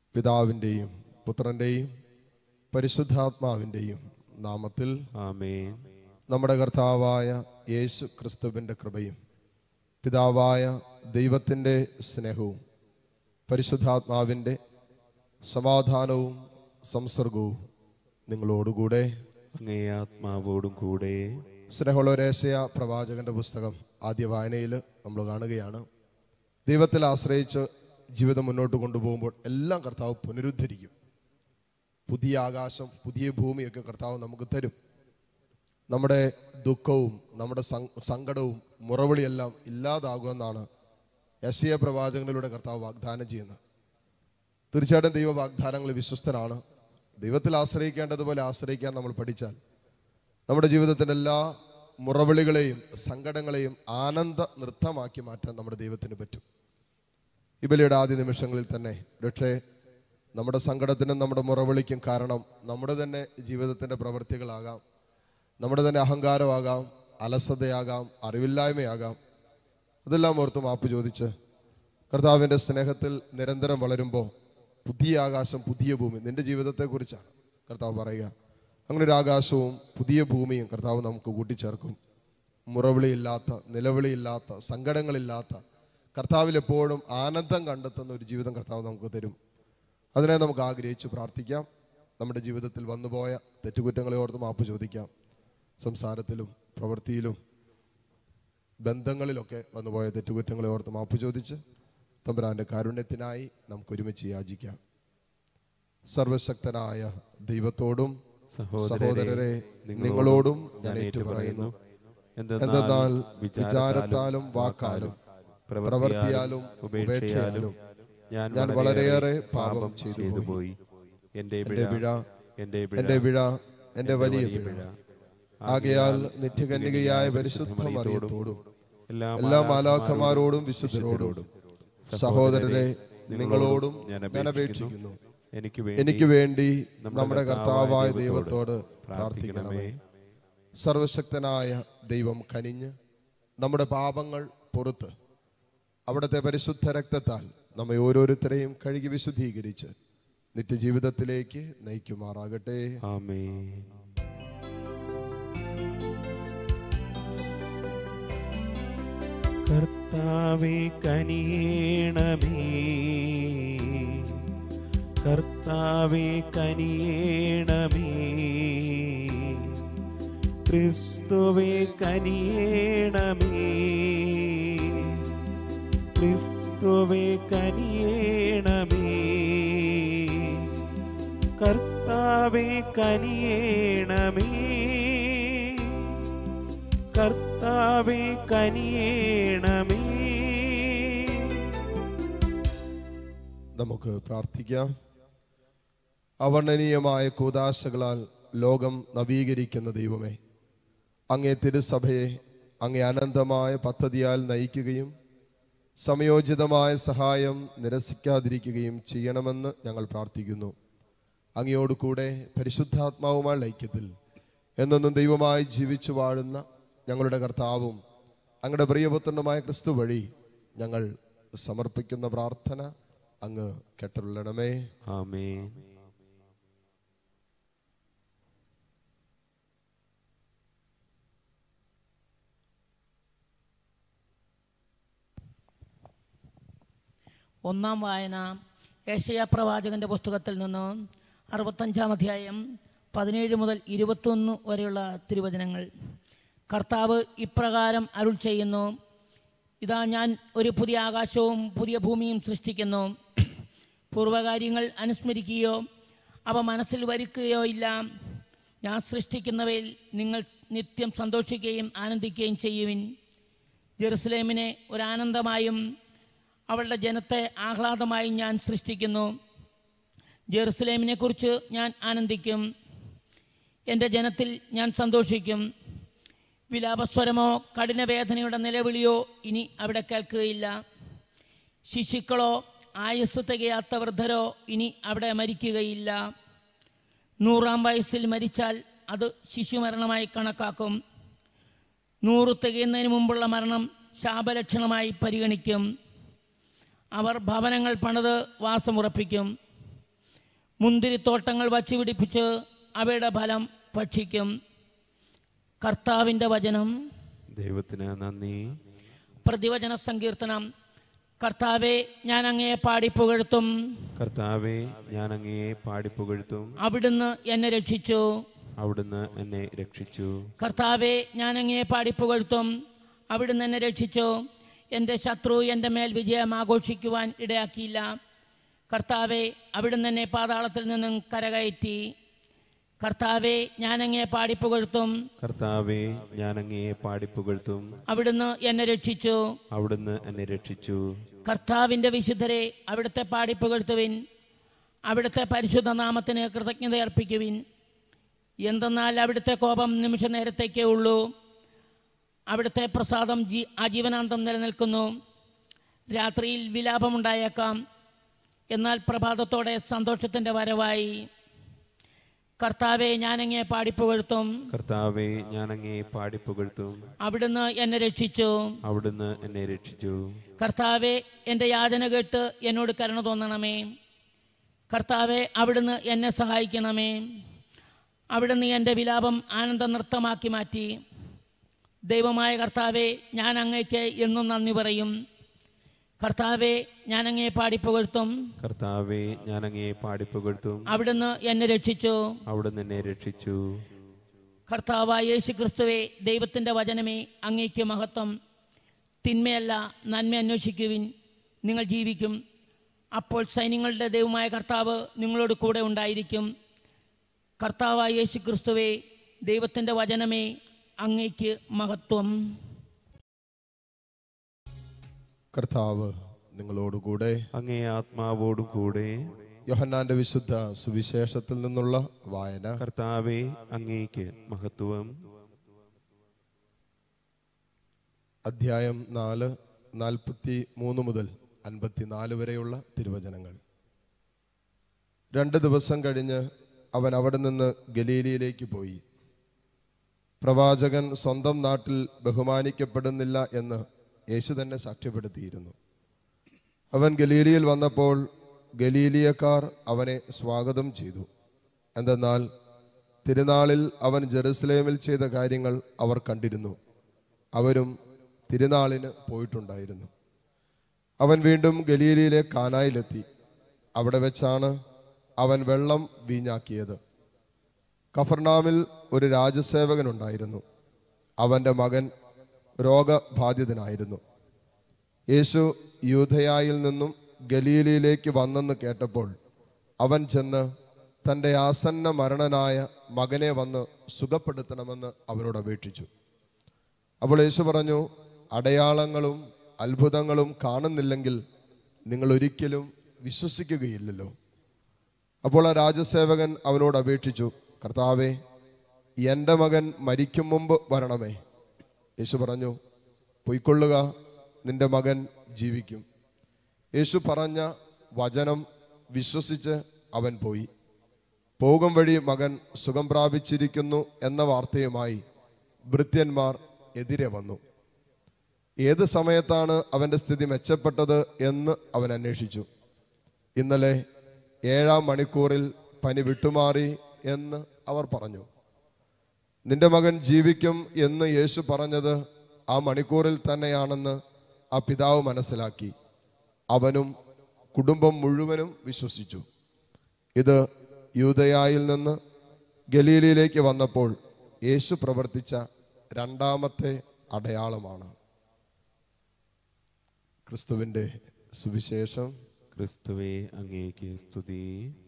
പിതാവിൻ്റെയും പുത്രൻ്റെയും പരിശുദ്ധാത്മാവിൻ്റെയും നാമത്തിൽ ആമേൻ നമ്മുടെ കർത്താവായ യേശു ക്രിസ്തുവിൻ്റെ കൃപയും പിതാവായ ദൈവത്തിൻ്റെ സ്നേഹവും പരിശുദ്ധാത്മാവിൻ്റെ സമാധാനവും സംസർഗവും നിങ്ങളോടുകൂടെ അങ്ങേ ആത്മാവോടും കൂടെ സ്നേഹമുള്ളവരേശയ പ്രവാചകന്റെ പുസ്തകം ആദ്യ വായനയിൽ നമ്മൾ കാണുകയാണ് ദൈവത്തിൽ ആശ്രയിച്ച് ജീവിതം മുന്നോട്ട് കൊണ്ടുപോകുമ്പോൾ എല്ലാം കർത്താവ് പുനരുദ്ധരിക്കും പുതിയ ആകാശം പുതിയ ഭൂമിയൊക്കെ കർത്താവ് നമുക്ക് തരും നമ്മുടെ ദുഃഖവും നമ്മുടെ സങ്- സങ്കടവും മുറവിളിയെല്ലാം ഇല്ലാതാകുമെന്നാണ് യശയ പ്രവാചകനിലൂടെ കർത്താവ് വാഗ്ദാനം ചെയ്യുന്നത് തീർച്ചയായിട്ടും ദൈവ വാഗ്ദാനങ്ങൾ വിശ്വസ്തനാണ് ദൈവത്തിൽ ആശ്രയിക്കേണ്ടതുപോലെ ആശ്രയിക്കാൻ നമ്മൾ പഠിച്ചാൽ നമ്മുടെ ജീവിതത്തിൻ്റെ എല്ലാ മുറവിളികളെയും സങ്കടങ്ങളെയും ആനന്ദ നൃത്തമാക്കി മാറ്റാൻ നമ്മുടെ ദൈവത്തിന് പറ്റും ഈ ബലിയുടെ ആദ്യ നിമിഷങ്ങളിൽ തന്നെ പക്ഷേ നമ്മുടെ സങ്കടത്തിനും നമ്മുടെ മുറവിളിക്കും കാരണം നമ്മുടെ തന്നെ ജീവിതത്തിൻ്റെ പ്രവൃത്തികളാകാം നമ്മുടെ തന്നെ അഹങ്കാരമാകാം അലസതയാകാം അറിവില്ലായ്മയാകാം അതെല്ലാം ഓർത്ത് മാപ്പ് ചോദിച്ച് കർത്താവിൻ്റെ സ്നേഹത്തിൽ നിരന്തരം വളരുമ്പോൾ പുതിയ ആകാശം പുതിയ ഭൂമി നിന്റെ ജീവിതത്തെക്കുറിച്ചാണ് കർത്താവ് പറയുക അങ്ങനെ ഒരു ആകാശവും പുതിയ ഭൂമിയും കർത്താവ് നമുക്ക് കൂട്ടിച്ചേർക്കും മുറവിളിയില്ലാത്ത നിലവിളിയില്ലാത്ത സങ്കടങ്ങളില്ലാത്ത കർത്താവിൽ എപ്പോഴും ആനന്ദം കണ്ടെത്തുന്ന ഒരു ജീവിതം കർത്താവ് നമുക്ക് തരും അതിനെ നമുക്ക് ആഗ്രഹിച്ച് പ്രാർത്ഥിക്കാം നമ്മുടെ ജീവിതത്തിൽ വന്നുപോയ തെറ്റുകുറ്റങ്ങളെ ഓർത്ത് മാപ്പ് ചോദിക്കാം സംസാരത്തിലും പ്രവൃത്തിയിലും ബന്ധങ്ങളിലൊക്കെ വന്നുപോയ തെറ്റുകുറ്റങ്ങളെ ഓർത്ത് മാപ്പ് ചോദിച്ച് തമ്പുരാന്റെ കാരുണ്യത്തിനായി നമുക്ക് ഒരുമിച്ച് യാചിക്കാം സർവശക്തനായ ദൈവത്തോടും സഹോദരരെ നിങ്ങളോടും ഞാൻ ഏറ്റുപറയുന്നു എന്തെന്നാൽ വിചാരത്താലും വാക്കാലും പ്രവൃത്തിയാലും ഉപേക്ഷയാലും ഞാൻ വളരെയേറെ പാപം ചെയ്തു പോയി എന്റെ എന്റെ പിഴ പിഴ എന്റെ എന്റെ പിഴ എന്റെ വലിയ പിഴ ആകയാൽ നിത്യകന്യകയായ പരിശുദ്ധ മറിയത്തോടും എല്ലാ മാലാഖമാരോടും വിശുദ്ധരോടും സഹോദരരെ നിങ്ങളോടും ഞാൻ അപേക്ഷിക്കുന്നു എനിക്ക് എനിക്ക് വേണ്ടി നമ്മുടെ കർത്താവായ ദൈവത്തോട് പ്രാർത്ഥിക്കണമേ സർവശക്തനായ ദൈവം കനിഞ്ഞ് നമ്മുടെ പാപങ്ങൾ പുറത്ത് അവിടുത്തെ പരിശുദ്ധ രക്തത്താൽ നമ്മെ ഓരോരുത്തരെയും കഴുകി വിശുദ്ധീകരിച്ച് നിത്യജീവിതത്തിലേക്ക് നയിക്കുമാറാകട്ടെ ആമേൻ കർത്താവെ കനിയേണമേ കർത്താവെ കനിയേണമേ ക്രിസ്തുവെ കനിയേണമേ ക്രിസ്തുവെ കനിയേണമേ കർത്താവെ കനിയേണമേ കർത്താവെ കനിയേണമേ നമുക്ക് പ്രാർത്ഥിക്കാം അവർണ്ണനീയമായ കൂതാശകളാൽ ലോകം നവീകരിക്കുന്ന ദൈവമേ അങ്ങേ തിരുസഭയെ അങ്ങേ അനന്തമായ പദ്ധതിയാൽ നയിക്കുകയും സമയോചിതമായ സഹായം നിരസിക്കാതിരിക്കുകയും ചെയ്യണമെന്ന് ഞങ്ങൾ പ്രാർത്ഥിക്കുന്നു അങ്ങയോട് കൂടെ പരിശുദ്ധാത്മാവുമായ ഐക്യത്തിൽ എന്നൊന്നും ദൈവമായി ജീവിച്ചു വാഴുന്ന ഞങ്ങളുടെ കർത്താവും അങ്ങയുടെ പ്രിയപുത്രനുമായ ക്രിസ്തു വഴി ഞങ്ങൾ സമർപ്പിക്കുന്ന പ്രാർത്ഥന അങ്ങ് കെട്ടരുള്ളണമേ ആമേൻ ഒന്നാം വായന ഏഷ്യ പ്രവാചകന്റെ പുസ്തകത്തിൽ നിന്ന് അറുപത്തഞ്ചാം അധ്യായം പതിനേഴ് മുതൽ ഇരുപത്തൊന്ന് വരെയുള്ള തിരുവചനങ്ങൾ കർത്താവ് ഇപ്രകാരം അരുൾ ചെയ്യുന്നു ഇതാ ഞാൻ ഒരു പുതിയ ആകാശവും പുതിയ ഭൂമിയും സൃഷ്ടിക്കുന്നു പൂർവകാര്യങ്ങൾ അനുസ്മരിക്കുകയോ അവ മനസ്സിൽ വരുക്കുകയോ ഇല്ല ഞാൻ സൃഷ്ടിക്കുന്നവയിൽ നിങ്ങൾ നിത്യം സന്തോഷിക്കുകയും ആനന്ദിക്കുകയും ചെയ്യുവിൻ ജെറുസലേമിനെ ഒരു ആനന്ദമായും അവളുടെ ജനത്തെ ആഹ്ലാദമായും ഞാൻ സൃഷ്ടിക്കുന്നു ജെറുസലേമിനെ കുറിച്ച് ഞാൻ ആനന്ദിക്കും എൻ്റെ ജനത്തിൽ ഞാൻ സന്തോഷിക്കും വിലാപസ്വരമോ കഠിനവേദനയുടെ നിലവിളിയോ ഇനി അവിടെ കേൾക്കുകയില്ല ശിശുക്കളോ ആയുസ് തികയാത്ത വൃദ്ധരോ ഇനി അവിടെ മരിക്കുകയില്ല നൂറാം വയസ്സിൽ മരിച്ചാൽ അത് ശിശുമരണമായി കണക്കാക്കും നൂറ് തികയുന്നതിന് മുമ്പുള്ള മരണം ശാപലക്ഷണമായി പരിഗണിക്കും അവർ ഭവനങ്ങൾ പണിത് വാസമുറപ്പിക്കും മുന്തിരിത്തോട്ടങ്ങൾ വച്ചു പിടിപ്പിച്ച് അവയുടെ ഫലം ഭക്ഷിക്കും കർത്താവിൻ്റെ വചനം ദൈവത്തിന് നന്ദി പ്രതിവചന സങ്കീർത്തനം കർത്താവെ ഞാൻ അങ്ങയെ പാടി പുകഴ്ത്തും കർത്താവെ ഞാൻ അങ്ങയെ പാടിപ്പുകഴ്ത്തും അവിടുന്ന് എന്നെ രക്ഷിച്ചു അവിടുന്ന് എന്നെ രക്ഷിച്ചു കർത്താവെ ഞാൻ അങ്ങയെ പാടി പുകഴ്ത്തും അവിടുന്ന് എന്നെ രക്ഷിച്ചു എൻ്റെ ശത്രു എൻ്റെ മേൽ വിജയം ആഘോഷിക്കുവാൻ ഇടയാക്കിയില്ല കർത്താവെ അവിടുന്ന് എന്നെ പാതാളത്തിൽ നിന്നും കരകയറ്റി കർത്താവെ ഞാൻ അങ്ങയെ പാടി പുകഴ്ത്തും കർത്താവെ ഞാൻ അങ്ങയെ പാടിപ്പുകഴ്ത്തും അവിടുന്ന് എന്നെ രക്ഷിച്ചു അവിടുന്ന് എന്നെ രക്ഷിച്ചു കർത്താവിൻ്റെ വിശുദ്ധരെ അവിടുത്തെ പാടി പുകഴ്ത്തുവിൻ അവിടുത്തെ പരിശുദ്ധ നാമത്തിന് കൃതജ്ഞത അർപ്പിക്കുവിൻ എന്തെന്നാൽ അവിടുത്തെ കോപം നിമിഷ നേരത്തേക്കേ ഉള്ളൂ അവിടുത്തെ പ്രസാദം ജീ ആജീവനാന്തം നിലനിൽക്കുന്നു രാത്രിയിൽ വിലാപമുണ്ടായേക്കാം എന്നാൽ പ്രഭാതത്തോടെ സന്തോഷത്തിൻ്റെ വരവായി കർത്താവെ ഞാനങ്ങേ പാടിപ്പുകഴ്ത്തും കർത്താവെ ഞാൻ അങ്ങയെ പാടിപ്പുകഴ്ത്തും അവിടുന്ന് എന്നെ രക്ഷിച്ചു അവിടുന്ന് എന്നെ രക്ഷിച്ചു കർത്താവെ എൻ്റെ യാതന കേട്ട് എന്നോട് കരുണ തോന്നണമേ കർത്താവെ അവിടുന്ന് എന്നെ സഹായിക്കണമേ അവിടുന്ന് എൻ്റെ വിലാപം ആനന്ദ നൃത്തമാക്കി മാറ്റി ദൈവമായ കർത്താവെ ഞാൻ അങ്ങയ്ക്ക് എന്നും നന്ദി പറയും കർത്താവെ ഞാൻ അങ്ങയെ പാടിപ്പുകഴ്ത്തും കർത്താവെ ഞാൻ അങ്ങയെ പാടിപ്പുകഴ്ത്തും അവിടുന്ന് എന്നെ രക്ഷിച്ചു അവിടുന്ന് എന്നെ രക്ഷിച്ചു കർത്താവായ യേശു ക്രിസ്തുവെ ദൈവത്തിൻ്റെ വചനമേ അങ്ങേക്ക് മഹത്വം തിന്മയല്ല നന്മ അന്വേഷിക്കുവിൻ നിങ്ങൾ ജീവിക്കും അപ്പോൾ സൈന്യങ്ങളുടെ ദൈവമായ കർത്താവ് നിങ്ങളോട് കൂടെ ഉണ്ടായിരിക്കും കർത്താവായ യേശു ക്രിസ്തുവെ ദൈവത്തിൻ്റെ വചനമേ അങ്ങേക്ക് മഹത്വം കർത്താവ് നിങ്ങളോടുകൂടെ അങ്ങേ ആത്മാവോടും കൂടെ യോഹന്നാന്റെ വിശുദ്ധ സുവിശേഷത്തിൽ നിന്നുള്ള വായന കർത്താവെ അങ്ങേക്ക് മഹത്വം അധ്യായം നാല് നാൽപ്പത്തി മൂന്ന് മുതൽ അൻപത്തിനാല് വരെയുള്ള തിരുവചനങ്ങൾ രണ്ട് ദിവസം കഴിഞ്ഞ് അവൻ അവിടെ നിന്ന് ഗലീലിയിലേക്ക് പോയി പ്രവാചകൻ സ്വന്തം നാട്ടിൽ ബഹുമാനിക്കപ്പെടുന്നില്ല എന്ന് യേശു തന്നെ സാക്ഷ്യപ്പെടുത്തിയിരുന്നു അവൻ ഗലീലിയിൽ വന്നപ്പോൾ ഗലീലിയക്കാർ അവനെ സ്വാഗതം ചെയ്തു എന്തെന്നാൽ തിരുനാളിൽ അവൻ ജെറുസലേമിൽ ചെയ്ത കാര്യങ്ങൾ അവർ കണ്ടിരുന്നു അവരും തിരുനാളിന് പോയിട്ടുണ്ടായിരുന്നു അവൻ വീണ്ടും ഗലീലിയിലെ കാനായിലെത്തി അവിടെ വെച്ചാണ് അവൻ വെള്ളം വീഞ്ഞാക്കിയത് കഫർനാമിൽ ഒരു രാജസേവകനുണ്ടായിരുന്നു അവൻ്റെ മകൻ രോഗബാധിതനായിരുന്നു യേശു യൂധയായിൽ നിന്നും ഗലീലയിലേക്ക് വന്നെന്ന് കേട്ടപ്പോൾ അവൻ ചെന്ന് തൻ്റെ ആസന്ന മരണനായ മകനെ വന്ന് സുഖപ്പെടുത്തണമെന്ന് അവനോട് അപേക്ഷിച്ചു അപ്പോൾ യേശു പറഞ്ഞു അടയാളങ്ങളും അത്ഭുതങ്ങളും കാണുന്നില്ലെങ്കിൽ നിങ്ങൾ ഒരിക്കലും വിശ്വസിക്കുകയില്ലല്ലോ അപ്പോൾ ആ രാജസേവകൻ അവനോട് അപേക്ഷിച്ചു കർത്താവെ എൻ്റെ മകൻ മരിക്കും മുമ്പ് വരണമേ യേശു പറഞ്ഞു പൊയ്ക്കൊള്ളുക നിന്റെ മകൻ ജീവിക്കും യേശു പറഞ്ഞ വചനം വിശ്വസിച്ച് അവൻ പോയി പോകും വഴി മകൻ സുഖം പ്രാപിച്ചിരിക്കുന്നു എന്ന വാർത്തയുമായി ഭൃത്യന്മാർ എതിരെ വന്നു ഏത് സമയത്താണ് അവന്റെ സ്ഥിതി മെച്ചപ്പെട്ടത് എന്ന് അവൻ അന്വേഷിച്ചു ഇന്നലെ ഏഴാം മണിക്കൂറിൽ പനി വിട്ടുമാറി എന്ന് അവർ പറഞ്ഞു നിന്റെ മകൻ ജീവിക്കും എന്ന് യേശു പറഞ്ഞത് ആ മണിക്കൂറിൽ തന്നെയാണെന്ന് ആ പിതാവ് മനസ്സിലാക്കി അവനും കുടുംബം മുഴുവനും വിശ്വസിച്ചു ഇത് യൂതയായിൽ നിന്ന് ഗലീലയിലേക്ക് വന്നപ്പോൾ യേശു പ്രവർത്തിച്ച രണ്ടാമത്തെ അടയാളമാണ് ക്രിസ്തുവിൻ്റെ സുവിശേഷം ക്രിസ്തുവെ അങ്ങേക്ക് സ്തുതി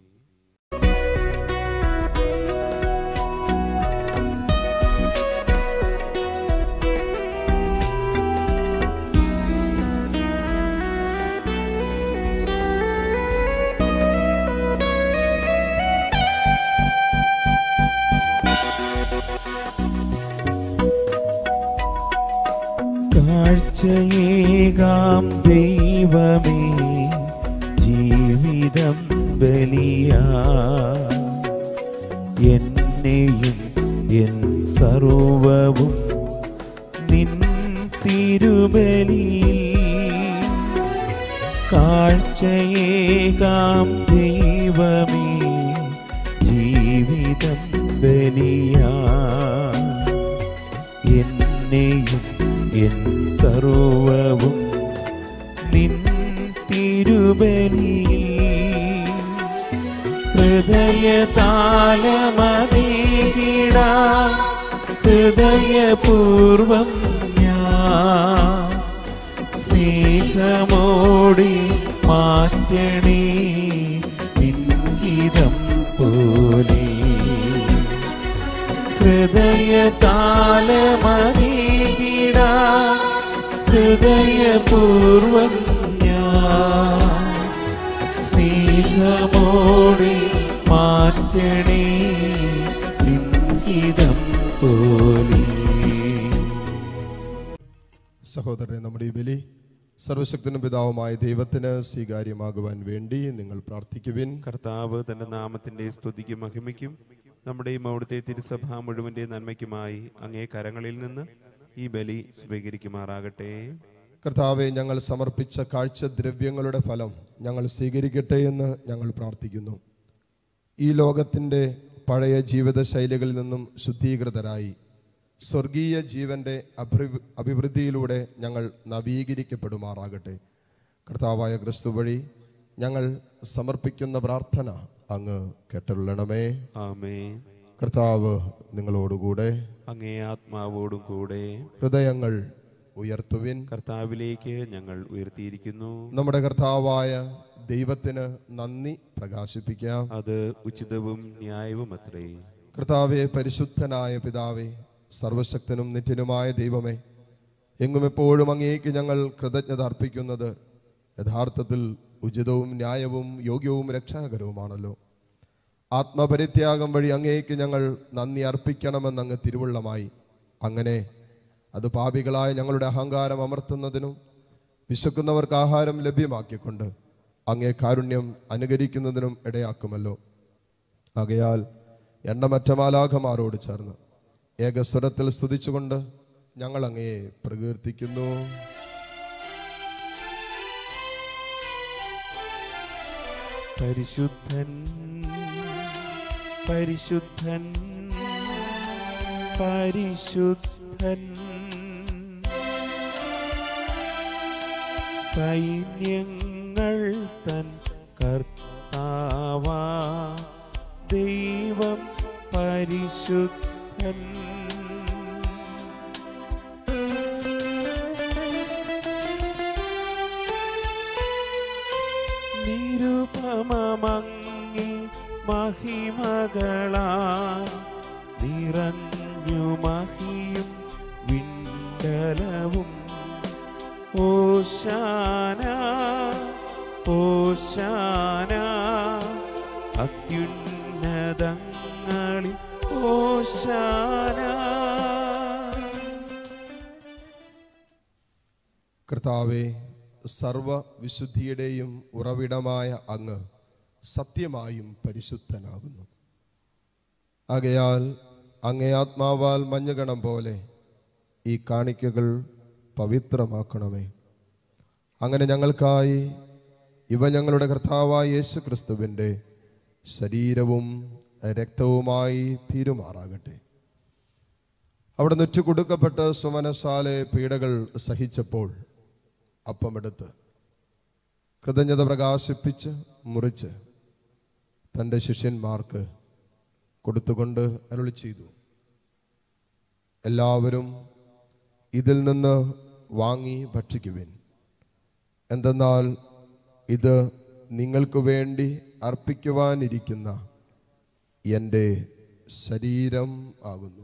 കാഴ്ചയേകാം ദൈവമേ ജീവിതം ബലിയാ എന്നെയും എൻ സർവവും നിൻ തിരുബലിയിൽ കാഴ്ചയേകാം ദൈവമേ ഹൃദയ താലമതീകിടാ ഹൃദയപൂർവം ഞാൻ സ്നേഹമോടി മാറ്റണേ നിൻഹിതം പോലെ ഹൃദയ താലമതീകിടാ ഹൃദയപൂർവം ഞാൻ സ്നേഹമോടെ മാറ്റണേ നിൻഹിതം പോലെ സഹോദരനെ നമ്മുടെ ഈ ബലി സർവശക്തനും പിതാവുമായ ദൈവത്തിന് സ്വീകാര്യമാകുവാൻ വേണ്ടി നിങ്ങൾ പ്രാർത്ഥിക്കുവിൻ കർത്താവ് തന്റെ നാമത്തിന്റെ സ്തുതിക്കും മഹിമയ്ക്കും നമ്മുടെയും അവിടുത്തെ തിരുസഭ മുഴുവന്റെ നന്മയ്ക്കുമായി അങ്ങേ കരങ്ങളിൽ നിന്ന് ഈ ബലി സ്വീകരിക്കുമാറാകട്ടെ കർത്താവെ ഞങ്ങൾ സമർപ്പിച്ച കാഴ്ചദ്രവ്യങ്ങളുടെ ഫലം ഞങ്ങൾ സ്വീകരിക്കട്ടെ എന്ന് ഞങ്ങൾ പ്രാർത്ഥിക്കുന്നു ഈ ലോകത്തിൻ്റെ പഴയ ജീവിത ശൈലികളിൽ നിന്നും ശുദ്ധീകൃതരായി സ്വർഗീയ ജീവന്റെ അഭിവൃ- അഭിവൃദ്ധിയിലൂടെ ഞങ്ങൾ നവീകരിക്കപ്പെടുമാറാകട്ടെ കർത്താവായ ക്രിസ്തു വഴി ഞങ്ങൾ സമർപ്പിക്കുന്ന പ്രാർത്ഥന അങ്ങ് കേട്ടരുള്ളണമേ ആമേ കർത്താവ് നിങ്ങളോടുകൂടെ അങ്ങേ ആത്മാവോടും കൂടെ ഹൃദയങ്ങൾ ഉയർത്തുവിൻ കർത്താവിലേക്ക് ഞങ്ങൾ ഉയർത്തിയിരിക്കുന്നു നമ്മുടെ കർത്താവായ ദൈവത്തിന് നന്ദി പ്രകാശിപ്പിക്കാം അത് ഉചിതവും ന്യായവും അത്രേ കർത്താവെ പരിശുദ്ധനായ പിതാവേ സർവശക്തനും നിത്യനുമായ ദൈവമേ എങ്ങും എപ്പോഴും അങ്ങേക്ക് ഞങ്ങൾ കൃതജ്ഞത അർപ്പിക്കുന്നത് യഥാർത്ഥത്തിൽ ഉചിതവും ന്യായവും യോഗ്യവും രക്ഷാകരവുമാണല്ലോ ആത്മപരിത്യാഗം വഴി അങ്ങേക്ക് ഞങ്ങൾ നന്ദി അർപ്പിക്കണമെന്ന് അങ്ങ് തിരുവുള്ളമായി അങ്ങനെ അത് പാപികളായ ഞങ്ങളുടെ അഹങ്കാരം അമർത്തുന്നതിനും വിശക്കുന്നവർക്ക് ആഹാരം ലഭ്യമാക്കിക്കൊണ്ട് അങ്ങേ കാരുണ്യം അനുകരിക്കുന്നതിനും ഇടയാക്കുമല്ലോ ആകയാൽ എണ്ണമറ്റ മാലാഖമാരോട് ചേർന്ന് ഏകസ്വരത്തിൽ സ്തുതിച്ചുകൊണ്ട് ഞങ്ങൾ അങ്ങയെ പ്രകീർത്തിക്കുന്നു പരിശുദ്ധൻ പരിശുദ്ധൻ പരിശുദ്ധൻ സൈന്യങ്ങൾ തൻ കർത്താവാ ദൈവം പരിശുദ്ധൻ നിരുപമങ്ങി മഹിമകളാ നിറഞ്ഞു മഹിയും വിണ്ടലവും ഓശാന ഓശാന അത്യുന്നതങ്ങളിൽ ഓശാന കർത്താവെ സർവ വിശുദ്ധിയുടെയും ഉറവിടമായ അങ്ങ് സത്യമായും പരിശുദ്ധനാകുന്നു ആകയാൽ അങ്ങേ ആത്മാവാൽ മഞ്ഞുകണം പോലെ ഈ കാണിക്കകൾ പവിത്രമാക്കണമേ അങ്ങനെ ഞങ്ങൾക്കായി ഇവ ഞങ്ങളുടെ കർത്താവായ യേശു ക്രിസ്തുവിൻ്റെ ശരീരവും രക്തവുമായി തീരുമാറാകട്ടെ അവിടെ നുറ്റു കൊടുക്കപ്പെട്ട് സുമനസാലെ പീഡകൾ സഹിച്ചപ്പോൾ അപ്പമെടുത്ത് കൃതജ്ഞത പ്രകാശിപ്പിച്ച് മുറിച്ച് തൻ്റെ ശിഷ്യന്മാർക്ക് കൊടുത്തുകൊണ്ട് അരുളി ചെയ്തു എല്ലാവരും ഇതിൽ നിന്ന് വാങ്ങി ഭക്ഷിക്കുവിൻ എന്തെന്നാൽ ഇത് നിങ്ങൾക്ക് വേണ്ടി അർപ്പിക്കുവാനിരിക്കുന്ന എൻ്റെ ശരീരം ആകുന്നു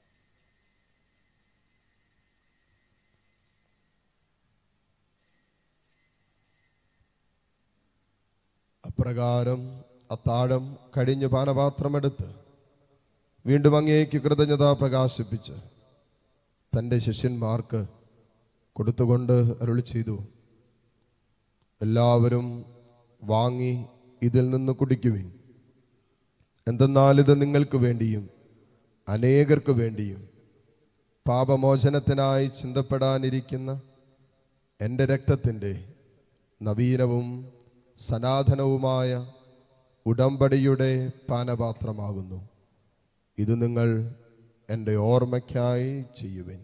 അപ്രകാരം അത്താഴം കഴിഞ്ഞു പാനപാത്രമെടുത്ത് വീണ്ടും അങ്ങേക്ക് കൃതജ്ഞത പ്രകാശിപ്പിച്ച് തൻ്റെ ശിഷ്യന്മാർക്ക് കൊടുത്തുകൊണ്ട് അരുളി ചെയ്തു എല്ലാവരും വാങ്ങി ഇതിൽ നിന്ന് കുടിക്കുവിൻ എന്തെന്നാൽ ഇത് നിങ്ങൾക്ക് വേണ്ടിയും അനേകർക്ക് വേണ്ടിയും പാപമോചനത്തിനായി ചിന്തപ്പെടാനിരിക്കുന്ന എൻ്റെ രക്തത്തിൻ്റെ നവീനവും സനാതനവുമായ ഉടമ്പടിയുടെ പാനപാത്രമാകുന്നു ഇത് നിങ്ങൾ എൻ്റെ ഓർമ്മയ്ക്കായി ചെയ്യുവിൻ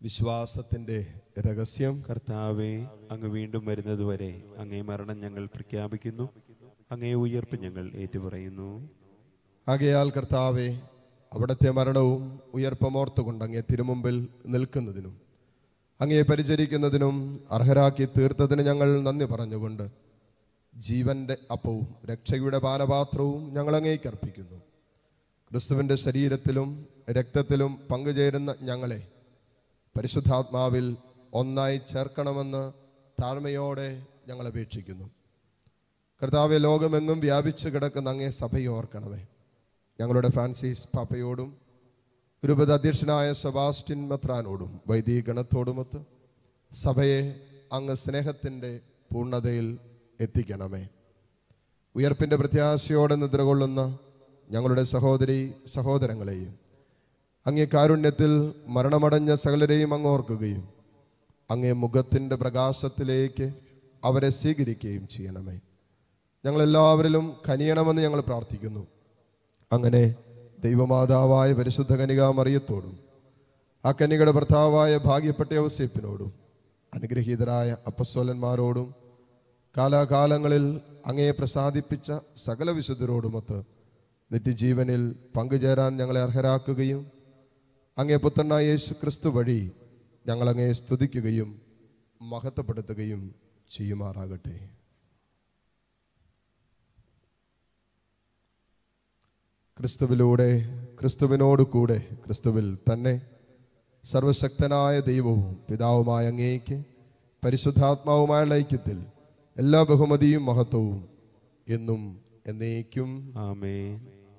വിശ്വാസത്തിൻ്റെ രഹസ്യം കർത്താവെ അങ്ങ് വീണ്ടും വരുന്നതുവരെ അങ്ങേ മരണം ഞങ്ങൾ പ്രഖ്യാപിക്കുന്നു അങ്ങേ ഉയർപ്പ് ഞങ്ങൾ ഏറ്റുപറയുന്നു ആകയാൽ കർത്താവെ അവിടുത്തെ മരണവും ഉയർപ്പമോർത്തുകൊണ്ട് അങ്ങേ തിരുമുമ്പിൽ നിൽക്കുന്നതിനും അങ്ങയെ പരിചരിക്കുന്നതിനും അർഹരാക്കി തീർത്തതിന് ഞങ്ങൾ നന്ദി പറഞ്ഞുകൊണ്ട് ജീവന്റെ അപ്പവും രക്ഷയുടെ പാനപാത്രവും ഞങ്ങൾ അങ്ങേക്ക് അർപ്പിക്കുന്നു ക്രിസ്തുവിൻ്റെ ശരീരത്തിലും രക്തത്തിലും പങ്കുചേരുന്ന ഞങ്ങളെ പരിശുദ്ധാത്മാവിൽ ഒന്നായി ചേർക്കണമെന്ന് താഴ്മയോടെ ഞങ്ങൾ അപേക്ഷിക്കുന്നു കർത്താവെ ലോകമെങ്ങും വ്യാപിച്ചു കിടക്കുന്ന അങ്ങേ സഭയെ ഓർക്കണമേ ഞങ്ങളുടെ ഫ്രാൻസിസ് പാപ്പയോടും രൂപത അധ്യക്ഷനായ സെബാസ്റ്റിൻ മെത്രാനോടും വൈദിക ഗണത്തോടുമൊത്ത് സഭയെ അങ്ങ് സ്നേഹത്തിൻ്റെ പൂർണ്ണതയിൽ എത്തിക്കണമേ ഉയർപ്പിൻ്റെ പ്രത്യാശയോടെ നിദ്രകൊള്ളുന്ന ഞങ്ങളുടെ സഹോദരി സഹോദരങ്ങളെയും അങ്ങേ കാരുണ്യത്തിൽ മരണമടഞ്ഞ സകലരെയും അങ്ങ് ഓർക്കുകയും അങ്ങേ മുഖത്തിൻ്റെ പ്രകാശത്തിലേക്ക് അവരെ സ്വീകരിക്കുകയും ചെയ്യണമേ ഞങ്ങളെല്ലാവരിലും കനിയണമെന്ന് ഞങ്ങൾ പ്രാർത്ഥിക്കുന്നു അങ്ങനെ ദൈവമാതാവായ പരിശുദ്ധ കനികാ മറിയത്തോടും ആ കനികയുടെ ഭർത്താവായ ഭാഗ്യപ്പെട്ട ഔസേപ്പിനോടും അനുഗ്രഹീതരായ അപ്പസ്വലന്മാരോടും കാലാകാലങ്ങളിൽ അങ്ങയെ പ്രസാദിപ്പിച്ച സകല വിശുദ്ധരോടുമൊത്ത് നിത്യജീവനിൽ പങ്കുചേരാൻ ഞങ്ങളെ അർഹരാക്കുകയും അങ്ങേ പുത്രനായ യേശു ക്രിസ്തു വഴി ഞങ്ങൾ അങ്ങയെ സ്തുതിക്കുകയും മഹത്വപ്പെടുത്തുകയും ചെയ്യുമാറാകട്ടെ ക്രിസ്തുവിലൂടെ ക്രിസ്തുവിനോട് കൂടെ ക്രിസ്തുവിൽ തന്നെ സർവശക്തനായ ദൈവവും പിതാവുമായ അങ്ങേക്ക് പരിശുദ്ധാത്മാവുമായുള്ള ഐക്യത്തിൽ എല്ലാ ബഹുമതിയും മഹത്വവും എന്നും എന്നേക്കും ആമേൻ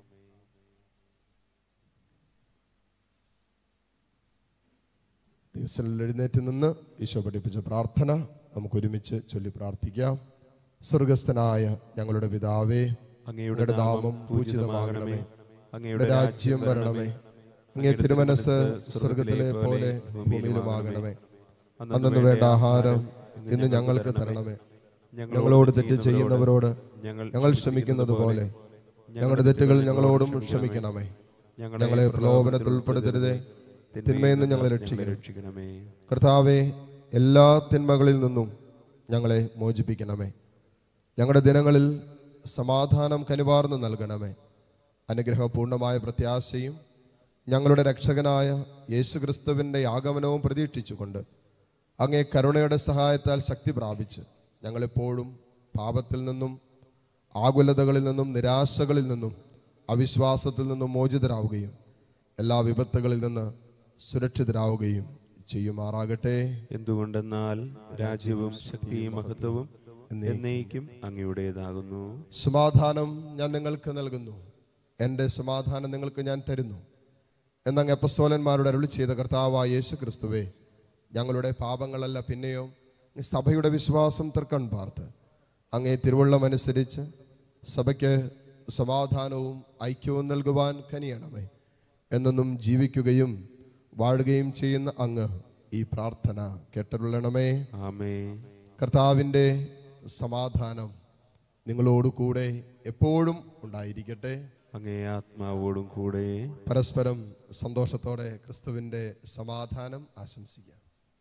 ദിവസങ്ങളിൽ എഴുന്നേറ്റ് നിന്ന് ഈശോ പഠിപ്പിച്ച പ്രാർത്ഥന നമുക്ക് ഒരുമിച്ച് ചൊല്ലി പ്രാർത്ഥിക്കാം സ്വർഗസ്ഥനായ ഞങ്ങളുടെ പിതാവേ അങ്ങയുടെ അങ്ങയുടെ നാമം പൂജിതമാകണമേ അങ്ങയുടെ രാജ്യം വരണമേ അങ്ങേ തിരുമനസ് സ്വർഗത്തിലെ പോലെ ഭൂമിയിലുമാകണമേ അന്നു വേണ്ട ആഹാരം ഇന്ന് ഞങ്ങൾക്ക് തരണമേ ഞങ്ങളോട് തെറ്റ് ചെയ്യുന്നവരോട് ഞങ്ങൾ ക്ഷമിക്കുന്നത് പോലെ ഞങ്ങളുടെ തെറ്റുകൾ ഞങ്ങളോടും ക്ഷമിക്കണമേ ഞങ്ങളെ പ്രലോഭനത്തിൽ ഉൾപ്പെടുത്തരുതേ തിന്മയിൽ നിന്ന് ഞങ്ങളെ രക്ഷിക്കരുത് രക്ഷിക്കണമേ കർത്താവെ എല്ലാ തിന്മകളിൽ നിന്നും ഞങ്ങളെ മോചിപ്പിക്കണമേ ഞങ്ങളുടെ ദിനങ്ങളിൽ സമാധാനം കനിവാർന്ന് നൽകണമേ അനുഗ്രഹപൂർണമായ പ്രത്യാശയും ഞങ്ങളുടെ രക്ഷകനായ യേശുക്രിസ്തുവിൻ്റെ ആഗമനവും പ്രതീക്ഷിച്ചുകൊണ്ട് അങ്ങേ കരുണയുടെ സഹായത്താൽ ശക്തി പ്രാപിച്ച് ഞങ്ങളെപ്പോഴും പാപത്തിൽ നിന്നും ആകുലതകളിൽ നിന്നും നിരാശകളിൽ നിന്നും അവിശ്വാസത്തിൽ നിന്നും മോചിതരാവുകയും എല്ലാ വിപത്തുകളിൽ നിന്ന് സുരക്ഷിതരാവുകയും ചെയ്യുമാറാകട്ടെ എന്തുകൊണ്ടെന്നാൽ രാജ്യവും ശക്തിയും മഹത്വവും എന്നേക്കും അങ്ങയുടേതാകുന്നു സമാധാനം ഞാൻ നിങ്ങൾക്ക് നൽകുന്നു എൻ്റെ സമാധാനം നിങ്ങൾക്ക് ഞാൻ തരുന്നു എന്നങ്ങ് എപ്പസ്തോലന്മാരുടെ അരുളി ചെയ്ത കർത്താവായ യേശു ക്രിസ്തുവേ ഞങ്ങളുടെ പാപങ്ങളല്ല പിന്നെയോ അങ്ങ് സഭയുടെ വിശ്വാസം തൃക്കൺ പാർത്ത് അങ്ങേ തിരുവള്ളം അനുസരിച്ച് സഭയ്ക്ക് സമാധാനവും ഐക്യവും നൽകുവാൻ കനിയണമേ എന്നെന്നും ജീവിക്കുകയും വാഴുകയും ചെയ്യുന്ന അങ്ങ് ഈ പ്രാർത്ഥന കേട്ടരുള്ളണമേ ആമേ കർത്താവിൻ്റെ സമാധാനം നിങ്ങളോട് കൂടെ എപ്പോഴും ഉണ്ടായിരിക്കട്ടെ അങ്ങേ ആത്മാവോടും കൂടെ പരസ്പരം സന്തോഷത്തോടെ ക്രിസ്തുവിൻ്റെ സമാധാനം ആശംസിക്കാം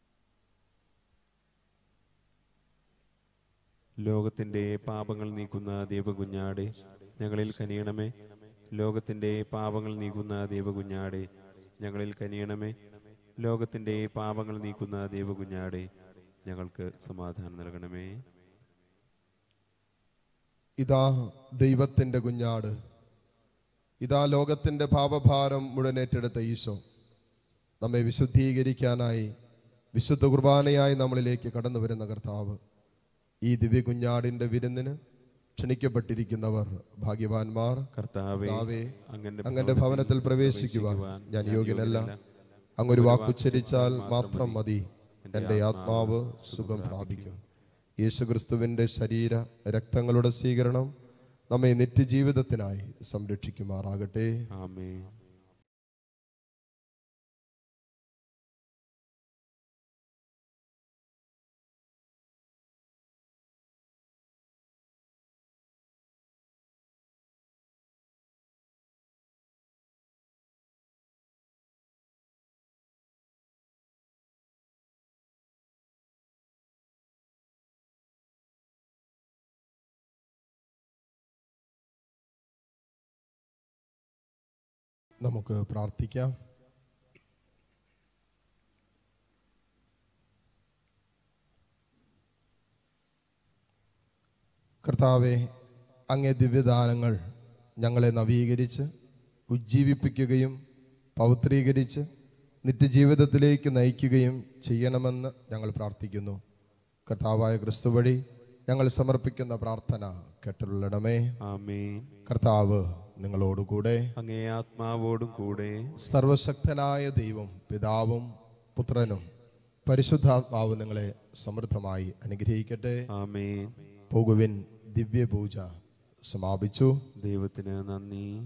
ലോകത്തിന്റെ പാപങ്ങൾ നീക്കുന്ന ദൈവകുഞ്ഞാടെ ഞങ്ങളിൽ കനിയണമേ ലോകത്തിന്റെ പാപങ്ങൾ നീക്കുന്ന ദൈവകുഞ്ഞാടെ ഞങ്ങളിൽ കനിയണമേ ലോകത്തിന്റെ പാപങ്ങൾ നീക്കുന്ന ദൈവകുഞ്ഞാടെ ഞങ്ങൾക്ക് സമാധാനം നൽകണമേ ഇതാ ദൈവത്തിൻ്റെ കുഞ്ഞാട് ഇതാ ലോകത്തിൻ്റെ പാപഭാരം മുഴുവൻ ഏറ്റെടുത്ത ഈശോ നമ്മെ വിശുദ്ധീകരിക്കാനായി വിശുദ്ധ കുർബാനയായി നമ്മളിലേക്ക് കടന്നു വരുന്ന കർത്താവ് ഈ ദിവ്യ കുഞ്ഞാടിൻ്റെ വിരുന്നിന് ക്ഷണിക്കപ്പെട്ടിരിക്കുന്നവർ ഭാഗ്യവാന്മാർ കർത്താവേ കർത്താവേ, അങ്ങന്റെ അങ്ങന്റെ ഭവനത്തിൽ പ്രവേശിക്കുവാൻ ഞാൻ യോഗ്യനല്ല അങ്ങൊരു വാക്കുച്ചരിച്ചാൽ മാത്രം മതി എൻ്റെ ആത്മാവ് സുഖം പ്രാപിക്കും യേശുക്രിസ്തുവിൻ്റെ ശരീര രക്തങ്ങളുടെ സ്വീകരണം നമ്മെ നിത്യജീവിതത്തിനായി സംരക്ഷിക്കുമാറാകട്ടെ ആമേ നമുക്ക് പ്രാർത്ഥിക്കാം കർത്താവെ അങ്ങേ ദിവ്യദാനങ്ങൾ ഞങ്ങളെ നവീകരിച്ച് ഉജ്ജീവിപ്പിക്കുകയും പൗത്രീകരിച്ച് നിത്യജീവിതത്തിലേക്ക് നയിക്കുകയും ചെയ്യണമെന്ന് ഞങ്ങൾ പ്രാർത്ഥിക്കുന്നു കർത്താവായ ക്രിസ്തു വഴി ഞങ്ങൾ സമർപ്പിക്കുന്ന പ്രാർത്ഥന കേട്ടുള്ളടമേ ആമേൻ കർത്താവ് നിങ്ങളോടുകൂടെ അങ്ങേ ആത്മാവോടും കൂടെ സർവശക്തനായ ദൈവം പിതാവും പുത്രനും പരിശുദ്ധാത്മാവ് നിങ്ങളെ സമൃദ്ധമായി അനുഗ്രഹിക്കട്ടെ ആമേൻ പോകുവിൻ ദിവ്യപൂജ സമാപിച്ചു ദൈവത്തിന് നന്ദി